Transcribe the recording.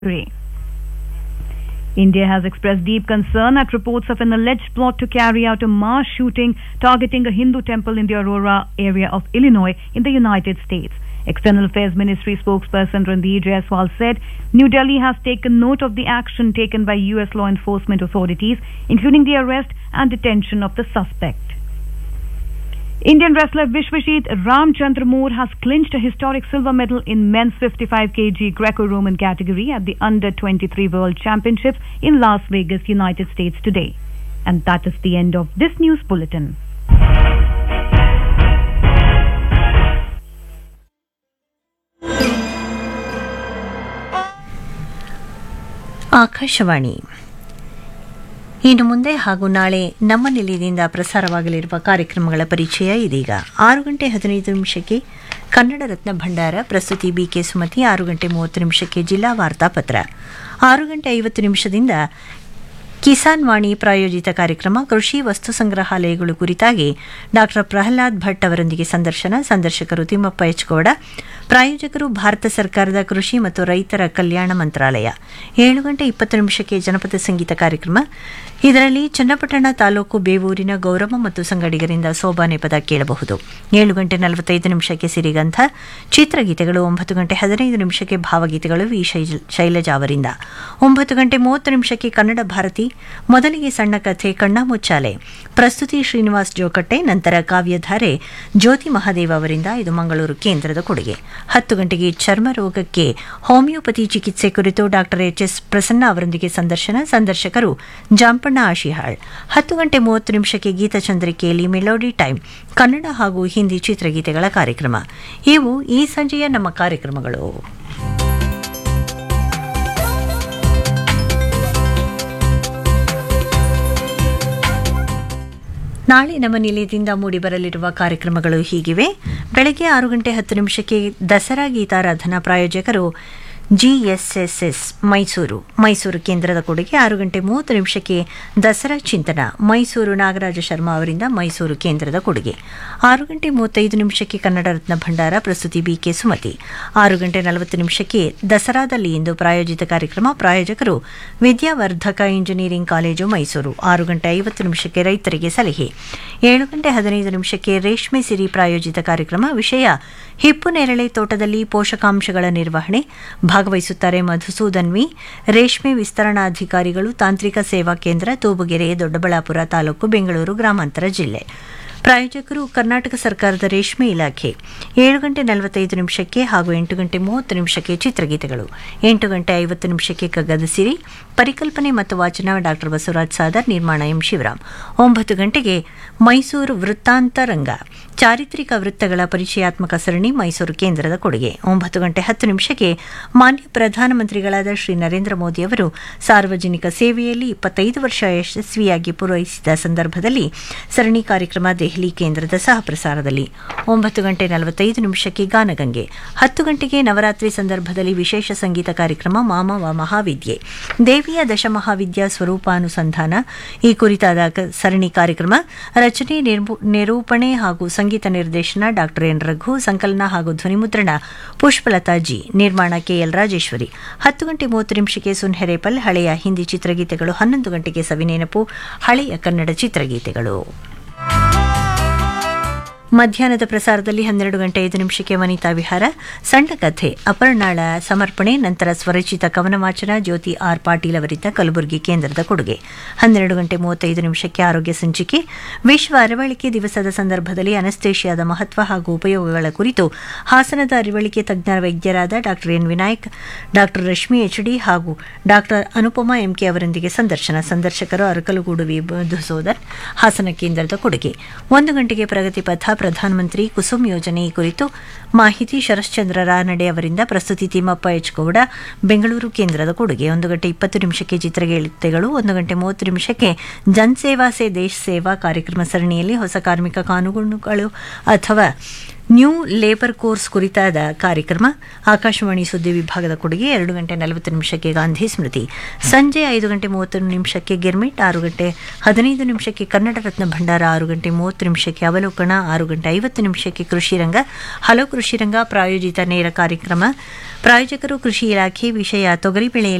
India has expressed deep concern at reports of an alleged plot to carry out a mass shooting targeting a Hindu temple in the Aurora area of Illinois in the United States. External Affairs Ministry spokesperson Randeep Jaiswal said New Delhi has taken note of the action taken by US law enforcement authorities, including the arrest and detention of the suspect. Indian wrestler Vishwajit Ramchandra Moore has clinched a historic silver medal in men's 55 kg Greco-Roman category at the Under 23 World Championships in Las Vegas, United States today. And that is the end of this news bulletin. Akashvani ಇನ್ನು ಮುಂದೆ ಹಾಗೂ ನಾಳೆ ನಮ್ಮ ನಿಲಯದಿಂದ ಪ್ರಸಾರವಾಗಲಿರುವ ಕಾರ್ಯಕ್ರಮಗಳ ಪರಿಚಯ ಇದೀಗ ಆರು ಗಂಟೆ ಹದಿನೈದು ನಿಮಿಷಕ್ಕೆ ಕನ್ನಡ ರತ್ನ ಭಂಡಾರ ಪ್ರಸ್ತುತಿ ಬಿಕೆ ಸುಮತಿ ಆರು ಗಂಟೆ ಮೂವತ್ತು ನಿಮಿಷಕ್ಕೆ ಜಿಲ್ಲಾ ವಾರ್ತಾಪತ್ರ ಆರು ಗಂಟೆ ಐವತ್ತು ನಿಮಿಷದಿಂದ ಕಿಸಾನ್ ವಾಣಿ ಪ್ರಾಯೋಜಿತ ಕಾರ್ಯಕ್ರಮ ಕೃಷಿ ವಸ್ತು ಸಂಗ್ರಹಾಲಯಗಳು ಕುರಿತಾಗಿ ಡಾಕ್ಟರ್ ಪ್ರಹ್ಲಾದ್ ಭಟ್ ಅವರೊಂದಿಗೆ ಸಂದರ್ಶನ ಸಂದರ್ಶಕರು ತಿಮ್ಮಪ್ಪ ಎಚ್ಗೌಡ ಪ್ರಾಯೋಜಕರು ಭಾರತ ಸರ್ಕಾರದ ಕೃಷಿ ಮತ್ತು ರೈತರ ಕಲ್ಯಾಣ ಮಂತ್ರಾಲಯ ಏಳು ಗಂಟೆ ಇಪ್ಪತ್ತು ನಿಮಿಷಕ್ಕೆ ಜನಪದ ಸಂಗೀತ ಕಾರ್ಯಕ್ರಮ ಇದರಲ್ಲಿ ಚನ್ನಪಟ್ಟಣ ತಾಲೂಕು ಬೇವೂರಿನ ಗೌರಮ್ಮ ಮತ್ತು ಸಂಗಡಿಗರಿಂದ ಸೋಬಾನೆ ಪದ ಕೇಳಬಹುದು ಏಳು ಗಂಟೆ ನಲವತ್ತೈದು ನಿಮಿಷಕ್ಕೆ ಸಿರಿಗಂಧ ಚಿತ್ರಗೀತೆಗಳು ಒಂಬತ್ತು ಗಂಟೆ ಹದಿನೈದು ನಿಮಿಷಕ್ಕೆ ಭಾವಗೀತೆಗಳು ವಿ ಶೈಲ- ಶೈಲಜಾ ಅವರಿಂದ ಒಂಬತ್ತು ಗಂಟೆ ಮೂವತ್ತು ನಿಮಿಷಕ್ಕೆ ಕನ್ನಡ ಭಾರತಿ ಮೊದಲಿಗೆ ಸಣ್ಣ ಕಥೆ ಕಣ್ಣಾಮುಚ್ಚಾಲೆ ಪ್ರಸ್ತುತಿ ಶ್ರೀನಿವಾಸ್ ಜೋಕಟ್ಟೆ ನಂತರ ಕಾವ್ಯಧಾರೆ ಜ್ಯೋತಿ ಮಹಾದೇವ ಅವರಿಂದ ಇದು ಮಂಗಳೂರು ಕೇಂದ್ರದ ಕೊಡುಗೆ ಹತ್ತು ಗಂಟೆಗೆ ಚರ್ಮ ರೋಗಕ್ಕೆ ಹೋಮಿಯೋಪತಿ ಚಿಕಿತ್ಸೆ ಕುರಿತು ಡಾಕ್ಟರ್ ಎಚ್ ಎಸ್ ಪ್ರಸನ್ನ ಅವರೊಂದಿಗೆ ಸಂದರ್ಶನ ಸಂದರ್ಶಕರು ಜಾಂಪಣ್ಣ ಆಶಿಹಾಳ್ ಹತ್ತು ಗಂಟೆ ಮೂವತ್ತು ನಿಮಿಷಕ್ಕೆ ಗೀತಚಂದ್ರಿಕೆಯಲ್ಲಿ ಮೆಲೋಡಿ ಟೈಮ್ ಕನ್ನಡ ಹಾಗೂ ಹಿಂದಿ ಚಿತ್ರಗೀತೆಗಳ ಕಾರ್ಯಕ್ರಮ ಇವು ಈ ಸಂಜೆಯ ನಮ್ಮ ಕಾರ್ಯಕ್ರಮಗಳು ನಾಳೆ ನಮ್ಮ ನಿಲಯದಿಂದ ಮೂಡಿಬರಲಿರುವ ಕಾರ್ಯಕ್ರಮಗಳು ಹೀಗಿವೆ ಬೆಳಗ್ಗೆ ಆರು ಗಂಟೆ ಹತ್ತು ನಿಮಿಷಕ್ಕೆ ದಸರಾ ಗೀತಾರಾಧನಾ ಪ್ರಾಯೋಜಕರು ಜಿಎಸ್ಎಸ್ಎಸ್ ಮೈಸೂರು ಮೈಸೂರು ಕೇಂದ್ರದ ಕೊಡುಗೆ ಆರು ಗಂಟೆ ಮೂವತ್ತು ನಿಮಿಷಕ್ಕೆ ದಸರಾ ಚಿಂತನ ಮೈಸೂರು ನಾಗರಾಜ ಶರ್ಮಾ ಅವರಿಂದ ಮೈಸೂರು ಕೇಂದ್ರದ ಕೊಡುಗೆ ಆರು ಗಂಟೆ ಮೂವತ್ತೈದು ನಿಮಿಷಕ್ಕೆ ಕನ್ನಡ ರತ್ನ ಭಂಡಾರ ಪ್ರಸ್ತುತಿ ಬಿಕೆ ಸುಮತಿ ಆರು ಗಂಟೆ ನಲವತ್ತು ನಿಮಿಷಕ್ಕೆ ದಸರಾದಲ್ಲಿ ಇಂದು ಪ್ರಾಯೋಜಿತ ಕಾರ್ಯಕ್ರಮ ಪ್ರಾಯೋಜಕರು ವಿದ್ಯಾವರ್ಧಕ ಇಂಜಿನಿಯರಿಂಗ್ ಕಾಲೇಜು ಮೈಸೂರು ಆರು ಗಂಟೆ ಐವತ್ತು ನಿಮಿಷಕ್ಕೆ ರೈತರಿಗೆ ಸಲಹೆ ಏಳು ಗಂಟೆ ಹದಿನೈದು ನಿಮಿಷಕ್ಕೆ ರೇಷ್ಮೆ ಸಿರಿ ಪ್ರಾಯೋಜಿತ ಕಾರ್ಯಕ್ರಮ ವಿಷಯ ಹಿಪ್ಪು ನೇರಳೆ ತೋಟದಲ್ಲಿ ಪೋಷಕಾಂಶಗಳ ನಿರ್ವಹಣೆ ಭಾಗವಹಿಸುತ್ತಾರೆ ಮಧುಸೂದನ್ ವಿ ರೇಷ್ಮೆ ವಿಸ್ತರಣಾಧಿಕಾರಿಗಳು ತಾಂತ್ರಿಕ ಸೇವಾ ಕೇಂದ್ರ ತೂಬುಗೆರೆ ದೊಡ್ಡಬಳ್ಳಾಪುರ ತಾಲೂಕು ಬೆಂಗಳೂರು ಗ್ರಾಮಾಂತರ ಜಿಲ್ಲೆ ಪ್ರಾಯೋಜಕರು ಕರ್ನಾಟಕ ಸರ್ಕಾರದ ರೇಷ್ಮೆ ಇಲಾಖೆ ಏಳು ಗಂಟೆ ನಲವತ್ತೈದು ನಿಮಿಷಕ್ಕೆ ಹಾಗೂ ಎಂಟು ಗಂಟೆ ಮೂವತ್ತು ನಿಮಿಷಕ್ಕೆ ಚಿತ್ರಗೀತೆಗಳು ಎಂಟು ಗಂಟೆ ಐವತ್ತು ನಿಮಿಷಕ್ಕೆ ಕಗ್ಗದ ಸಿರಿ ಪರಿಕಲ್ಪನೆ ಮತ್ತು ವಾಚನ ಡಾಕ್ಟರ್ ಬಸವರಾಜ್ ಸಾದರ್ ನಿರ್ಮಾಣ ಎಂ ಶಿವರಾಮ್ ಒಂಬತ್ತು ಗಂಟೆಗೆ ಮೈಸೂರು ವೃತ್ತಾಂತ ರಂಗ ಚಾರಿತ್ರಿಕ ವೃತ್ತಗಳ ಪರಿಚಯಾತ್ಮಕ ಸರಣಿ ಮೈಸೂರು ಕೇಂದ್ರದ ಕೊಡುಗೆ ಒಂಬತ್ತು ಗಂಟೆ ಹತ್ತು ನಿಮಿಷಕ್ಕೆ ಮಾನ್ಯ ಪ್ರಧಾನಮಂತ್ರಿಗಳಾದ ಶ್ರೀ ನರೇಂದ್ರ ಮೋದಿ ಅವರು ಸಾರ್ವಜನಿಕ ಸೇವೆಯಲ್ಲಿ ಇಪ್ಪತ್ತೈದು ವರ್ಷ ಯಶಸ್ವಿಯಾಗಿ ಪೂರೈಸಿದ ಸಂದರ್ಭದಲ್ಲಿ ಸರಣಿ ಕಾರ್ಯಕ್ರಮ ದೆಹಲಿ ಕೇಂದ್ರದ ಸಹ ಪ್ರಸಾರದಲ್ಲಿ ಒಂಬತ್ತು ಗಂಟೆ ನಲವತ್ತೈದು ನಿಮಿಷಕ್ಕೆ ಗಾನಗಂಗೆ ಹತ್ತು ಗಂಟೆಗೆ ನವರಾತ್ರಿ ಸಂದರ್ಭದಲ್ಲಿ ವಿಶೇಷ ಸಂಗೀತ ಕಾರ್ಯಕ್ರಮ ಮಾಮವ ಮಹಾವಿದ್ಯೆ ದೇವಿಯ ದಶಮಹಾವಿದ್ಯಾ ಸ್ವರೂಪಾನುಸಂಧಾನ ಈ ಕುರಿತಾದ ಕ- ಸರಣಿ ಕಾರ್ಯಕ್ರಮ ರಚನೆ ನಿರ್ಮು- ನಿರೂಪಣೆ ಹಾಗೂ ಸಂಗೀತ ನಿರ್ದೇಶನ ಡಾಕ್ಟರ್ ಎನ್ ರಘು ಸಂಕಲನ ಹಾಗೂ ಧ್ವನಿಮುದ್ರಣ ಪುಷ್ಪಲತಾ ಜಿ ನಿರ್ಮಾಣ ಕೆಎಲ್ ರಾಜೇಶ್ವರಿ ಹತ್ತು ಗಂಟೆ ಮೂವತ್ತು ನಿಮಿಷಕ್ಕೆ ಸುನ್ಹೆರೇಪಲ್ ಹಳೆಯ ಹಿಂದಿ ಚಿತ್ರಗೀತೆಗಳು ಹನ್ನೊಂದು ಗಂಟೆಗೆ ಸವಿನೆನಪು ಹಳೆಯ ಕನ್ನಡ ಚಿತ್ರಗೀತೆಗಳು ಮಧ್ಯಾಹ್ನದ ಪ್ರಸಾರದಲ್ಲಿ ಹನ್ನೆರಡು ಗಂಟೆ ಐದು ನಿಮಿಷಕ್ಕೆ ವನಿತಾ ವಿಹಾರ ಸಣ್ಣ ಕಥೆ ಅಪರ್ಣಾಳ ಸಮರ್ಪಣೆ ನಂತರ ಸ್ವರಚಿತ ಕವನ ವಾಚನ ಜ್ಯೋತಿ ಆರ್ ಪಾಟೀಲ್ ಅವರಿಂದ ಕಲಬುರಗಿ ಕೇಂದ್ರದ ಕೊಡುಗೆ ಹನ್ನೆರಡು ಗಂಟೆ ಮೂವತ್ತೈದು ನಿಮಿಷಕ್ಕೆ ಆರೋಗ್ಯ ಸಂಚಿಕೆ ವಿಶ್ವ ಅರವಳಿಕೆ ದಿವಸದ ಸಂದರ್ಭದಲ್ಲಿ ಅನಸ್ತೇಷಿಯಾದ ಮಹತ್ವ ಹಾಗೂ ಉಪಯೋಗಗಳ ಕುರಿತು ಹಾಸನದ ಅರಿವಳಿಕೆ ತಜ್ಞ ವೈದ್ಯರಾದ doctor N Vinayak doctor Rashmi HD ಹಾಗೂ ಡಾಕ್ಟರ್ ಅನುಪಮಾ ಎಂಕೆ ಅವರೊಂದಿಗೆ ಸಂದರ್ಶನ ಸಂದರ್ಶಕರು ಅರಕಲಗೂಡು ವಿ ಮಧುಸೂದನ್ ಹಾಸನ ಕೇಂದ್ರದ ಕೊಡುಗೆ ಒಂದು ಗಂಟೆಗೆ ಪ್ರಗತಿ ಪಥ ಪ್ರಧಾನಮಂತ್ರಿ ಕುಸುಮ್ ಯೋಜನೆ ಈ ಕುರಿತು ಮಾಹಿತಿ ಶರಶ್ಚಂದ್ರ ರಾನಡೆ ಅವರಿಂದ ಪ್ರಸ್ತುತಿ ತಿಮ್ಮಪ್ಪ ಎಚ್ ಗೌಡ ಬೆಂಗಳೂರು ಕೇಂದ್ರದ ಕೊಡುಗೆ ಒಂದು ಗಂಟೆ ಇಪ್ಪತ್ತು ನಿಮಿಷಕ್ಕೆ ಚಿತ್ರಗೀತೆಗಳು ಒಂದು ಗಂಟೆ ಮೂವತ್ತು ನಿಮಿಷಕ್ಕೆ ಜನ್ ಸೇವಾ ಸೇ ದೇಶ್ ಸೇವಾ ಕಾರ್ಯಕ್ರಮ ಸರಣಿಯಲ್ಲಿ ಹೊಸ ಕಾರ್ಮಿಕ ಕಾನೂನುಗಳು ಅಥವಾ ನ್ಯೂ ಲೇಬರ್ ಕೋರ್ಸ್ ಕುರಿತಾದ ಕಾರ್ಯಕ್ರಮ ಆಕಾಶವಾಣಿ ಸುದ್ದಿ ವಿಭಾಗದ ಕೊಡುಗೆ ಎರಡು ಗಂಟೆ ನಲವತ್ತು ನಿಮಿಷಕ್ಕೆ ಗಾಂಧಿ ಸ್ಮೃತಿ ಸಂಜೆ ಐದು ಗಂಟೆ ಮೂವತ್ತು ನಿಮಿಷಕ್ಕೆ ಗಿರ್ಮಿಟ್ ಆರು ಗಂಟೆ ಹದಿನೈದು ನಿಮಿಷಕ್ಕೆ ಕನ್ನಡ ರತ್ನ ಭಂಡಾರ ಆರು ಗಂಟೆ ಮೂವತ್ತು ನಿಮಿಷಕ್ಕೆ ಅವಲೋಕನ ಆರು ಗಂಟೆ ಐವತ್ತು ನಿಮಿಷಕ್ಕೆ ಕೃಷಿ ರಂಗ ಹಲೋ ಕೃಷಿ ರಂಗ ಪ್ರಾಯೋಜಿತ ನೇರ ಕಾರ್ಯಕ್ರಮ ಪ್ರಾಯೋಜಕರು ಕೃಷಿ ಇಲಾಖೆ ವಿಷಯ ತೊಗರಿ ಬೆಳೆ